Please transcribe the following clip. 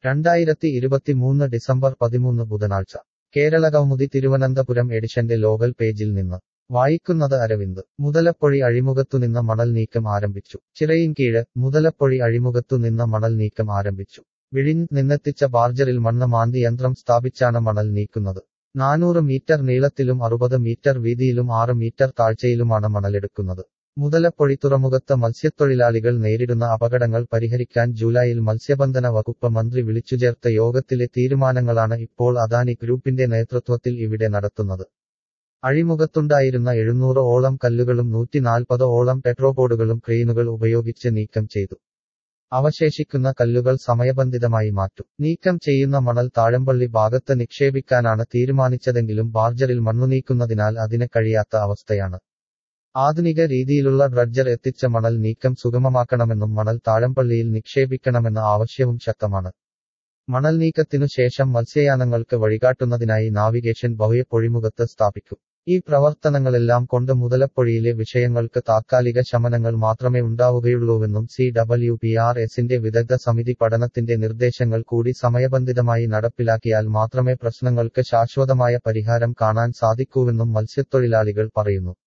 രണ്ടായിരത്തി ഇരുപത്തിമൂന്ന് ഡിസംബർ പതിമൂന്ന് ബുധനാഴ്ച കേരളകൗമുദി തിരുവനന്തപുരം എഡിഷന്റെ ലോകൽ പേജിൽ നിന്ന് വായിക്കുന്നത് അരവിന്ദ് മുതലപ്പൊഴി അഴിമുഖത്തുനിന്ന് മണൽ നീക്കം ആരംഭിച്ചു ചിറയിൻകീഴ് മുതലപ്പൊഴി അഴിമുഖത്തുനിന്ന് മണൽ നീക്കം ആരംഭിച്ചു വിഴിഞ്ഞ് നിന്നെത്തിച്ച ബാർജറിൽ മണ്ണ് മാന്തി യന്ത്രം സ്ഥാപിച്ചാണ് മണൽ നീക്കുന്നത് നാനൂറ് മീറ്റർ നീളത്തിലും അറുപത് മീറ്റർ വീതിയിലും ആറ് മീറ്റർ താഴ്ചയിലുമാണ് മണലെടുക്കുന്നത് മുതലപ്പൊഴി തുറമുഖത്ത് മത്സ്യത്തൊഴിലാളികൾ നേരിടുന്ന അപകടങ്ങൾ പരിഹരിക്കാൻ ജൂലൈയിൽ മത്സ്യബന്ധന വകുപ്പ് മന്ത്രി വിളിച്ചുചേർത്ത യോഗത്തിലെ തീരുമാനങ്ങളാണ് ഇപ്പോൾ അദാനി ഗ്രൂപ്പിന്റെ നേതൃത്വത്തിൽ ഇവിടെ നടത്തുന്നത് അഴിമുഖത്തുണ്ടായിരുന്ന എഴുന്നൂറ് ഓളം കല്ലുകളും നൂറ്റിനാൽപ്പത് ഓളം പെട്രോബോർഡുകളും ക്രെയിനുകൾ ഉപയോഗിച്ച് നീക്കം ചെയ്തു അവശേഷിക്കുന്ന കല്ലുകൾ സമയബന്ധിതമായി മാറ്റും നീക്കം ചെയ്യുന്ന മണൽ താഴമ്പള്ളി ഭാഗത്ത് നിക്ഷേപിക്കാനാണ് തീരുമാനിച്ചതെങ്കിലും ബാർജറിൽ മണ്ണുനീക്കുന്നതിനാൽ അതിന് കഴിയാത്ത അവസ്ഥയാണ് ആധുനിക രീതിയിലുള്ള ഡ്രഡ്ജർ എത്തിച്ച മണൽ നീക്കം സുഗമമാക്കണമെന്നും മണൽ താഴമ്പള്ളിയിൽ നിക്ഷേപിക്കണമെന്ന ആവശ്യവും ശക്തമാണ് മണൽ നീക്കത്തിനു ശേഷം മത്സ്യയാനങ്ങൾക്ക് വഴികാട്ടുന്നതിനായി നാവിഗേഷൻ ഭവ്യ പൊഴിമുഖത്ത് സ്ഥാപിക്കും ഈ പ്രവർത്തനങ്ങളെല്ലാം കൊണ്ട് മുതലപ്പൊഴിയിലെ വിഷയങ്ങൾക്ക് താത്കാലിക ശമനങ്ങൾ മാത്രമേ ഉണ്ടാവുകയുള്ളൂവെന്നും സി ഡബ്ല്യു പി ആർ എസിന്റെ വിദഗ്ധ സമിതി പഠനത്തിന്റെ നിർദ്ദേശങ്ങൾ കൂടി സമയബന്ധിതമായി നടപ്പിലാക്കിയാൽ മാത്രമേ പ്രശ്നങ്ങൾക്ക് ശാശ്വതമായ പരിഹാരം കാണാൻ സാധിക്കൂവെന്നും മത്സ്യത്തൊഴിലാളികൾ പറയുന്നു